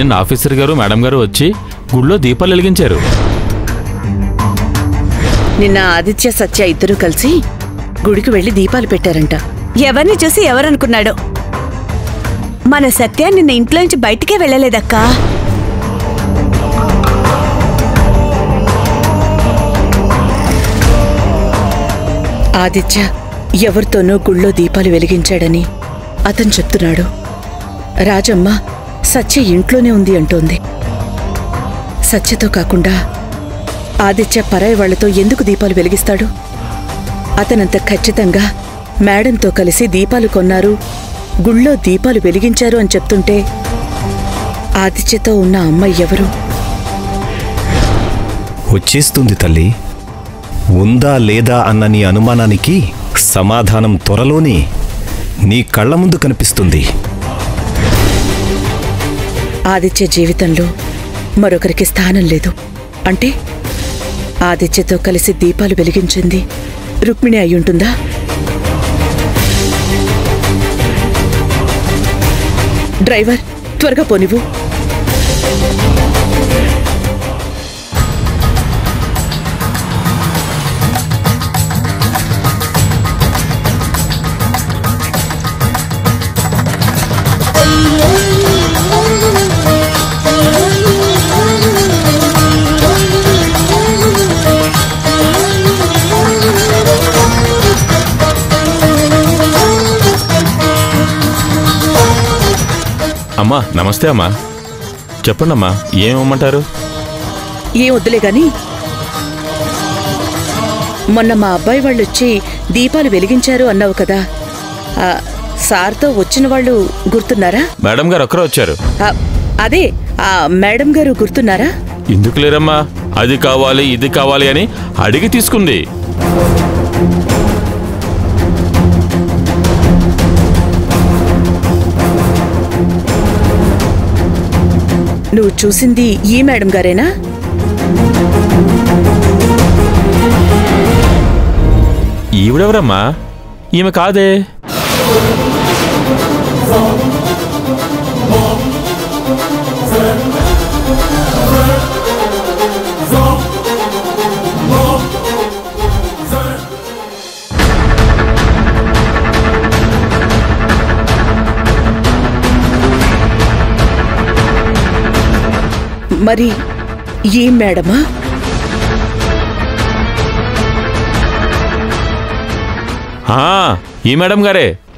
నిన్న ఆఫీసర్ గారు మేడం గారు వచ్చి గుళ్ళో దీపాలు వెలిగించారు నిన్న ఆదిత్య సత్య ఇద్దరూ కలిసి గుడికి వెళ్లి దీపాలు పెట్టారంట ఎవరిని చూసి ఎవరనుకున్నాడో మన సత్య నిన్న ఇంట్లోంచి బయటికే వెళ్ళలేదక్కా ఆదిత్య ఎవరితోనో గుళ్ళో దీపాలు వెలిగించాడని అతను చెప్తున్నాడు రాజమ్మ సత్య ఇంట్లోనే ఉంది అంటోంది సత్యతో కాకుండా ఆదిత్య పరాయి వాళ్లతో ఎందుకు దీపాలు వెలిగిస్తాడు అతనంత ఖచ్చితంగా మేడంతో కలిసి దీపాలు కొన్నారు గుళ్ళో దీపాలు వెలిగించారు అని చెప్తుంటే ఆదిత్యతో ఉన్న అమ్మాయి ఎవరు వచ్చేస్తుంది తల్లి ఉందా లేదా అన్న నీ అనుమానానికి సమాధానం త్వరలోనే నీ కళ్ళ ముందు కనిపిస్తుంది ఆదిత్య జీవితంలో మరొకరికి స్థానం లేదు అంటే ఆదిత్యతో కలిసి దీపాలు వెలిగించింది రుక్మిణి అయ్యుంటుందా డ్రైవర్ త్వరగా పోనివ్వు అమ్మా నమస్తే అమ్మా చెప్పండమ్మా ఏం ఇవ్వమంటారు ఏం వద్దులే గాని మొన్న మా అబ్బాయి వాళ్ళు వచ్చి దీపాలు వెలిగించారు అన్నావు కదా ఆ, సార్తో వచ్చిన వాళ్ళు గుర్తున్నారా మేడం గారు ఒక్కరే వచ్చారు ఆ, అదే ఆ మేడం గారు గుర్తున్నారా ఎందుకు లేరమ్మా అది కావాలి ఇది కావాలి అని అడిగి తీసుకుంది నువ్వు చూసింది ఈ మేడం గారేనా ఈవిడెవరమ్మా ఈమె కాదే మరి ఈ మేడమా ఆ, ఈ మేడం గారే